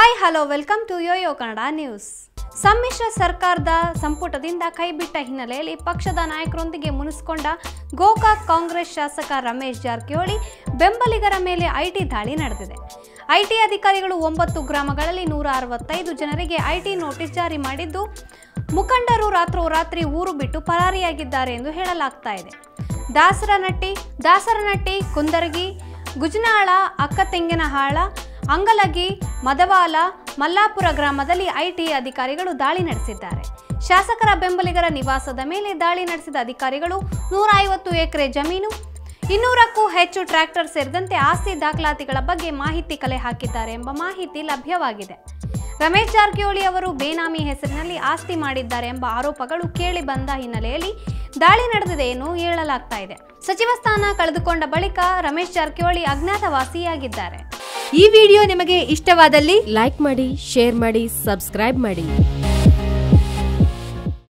hi hello welcome to YoYo Kannada news ಸಮ್ಮಿಶ್ರ ಸರ್ಕಾರದ ಸಂಪುಟದಿಂದ ಕೈಬಿಟ್ಟ ಹಿನ್ನೆಲೆಯಲ್ಲಿ ಪಕ್ಷದ ನಾಯಕರೊಂದಿಗೆ ಮುನಿಸಿಕೊಂಡ ಗೋಕಾಕ್ ಕಾಂಗ್ರೆಸ್ ಶಾಸಕ ರಮೇಶ್ ಜಾರಕಿಹೊಳಿ ಬೆಂಬಲಿಗರ ಮೇಲೆ ಐಟಿ ದಾಳಿ ನಡೆದಿದೆ ಐಟಿ ಅಧಿಕಾರಿಗಳು ಒಂಬತ್ತು ಗ್ರಾಮಗಳಲ್ಲಿ ನೂರ ಅರವತ್ತೈದು ಜನರಿಗೆ ಐಟಿ ನೋಟಿಸ್ ಜಾರಿ ಮಾಡಿದ್ದು ಮುಖಂಡರು ರಾತ್ರೋರಾತ್ರಿ ಊರು ಬಿಟ್ಟು ಪರಾರಿಯಾಗಿದ್ದಾರೆ ಎಂದು ಹೇಳಲಾಗ್ತಾ ಇದೆ ದಾಸರನಟ್ಟಿ ದಾಸರನಟ್ಟಿ ಕುಂದರಗಿ ಗುಜನಾಳ ಅಕ್ಕತೆಂಗನಹಾಳ ಅಂಗಲಗಿ ಮದವಾಲ ಮಲ್ಲಾಪುರ ಗ್ರಾಮದಲ್ಲಿ ಐಟಿ ಅಧಿಕಾರಿಗಳು ದಾಳಿ ನಡೆಸಿದ್ದಾರೆ ಶಾಸಕರ ಬೆಂಬಲಿಗರ ನಿವಾಸದ ಮೇಲೆ ದಾಳಿ ನಡೆಸಿದ ಅಧಿಕಾರಿಗಳು ನೂರ ಐವತ್ತು ಎಕರೆ ಜಮೀನು ಇನ್ನೂರಕ್ಕೂ ಹೆಚ್ಚು ಟ್ರ್ಯಾಕ್ಟರ್ ಸೇರಿದಂತೆ ಆಸ್ತಿ ದಾಖಲಾತಿಗಳ ಬಗ್ಗೆ ಮಾಹಿತಿ ಕಲೆ ಹಾಕಿದ್ದಾರೆ ಎಂಬ ಮಾಹಿತಿ ಲಭ್ಯವಾಗಿದೆ ರಮೇಶ್ ಜಾರಕಿಹೊಳಿ ಅವರು ಬೇನಾಮಿ ಹೆಸರಿನಲ್ಲಿ ಆಸ್ತಿ ಮಾಡಿದ್ದಾರೆ ಎಂಬ ಆರೋಪಗಳು ಕೇಳಿ ಬಂದ ಹಿನ್ನೆಲೆಯಲ್ಲಿ ದಾಳಿ ನಡೆದಿದೆ ಎಂದು ಹೇಳಲಾಗ್ತಾ ಇದೆ ಸಚಿವ ಸ್ಥಾನ ಕಳೆದುಕೊಂಡ ಬಳಿಕ ರಮೇಶ್ ಜಾರಕಿಹೊಳಿ ಅಜ್ಞಾತವಾಸಿಯಾಗಿದ್ದಾರೆ ಈ ವಿಡಿಯೋ ನಿಮಗೆ ಇಷ್ಟವಾದಲ್ಲಿ ಲೈಕ್ ಮಾಡಿ ಶೇರ್ ಮಾಡಿ ಸಬ್ಸ್ಕ್ರೈಬ್ ಮಾಡಿ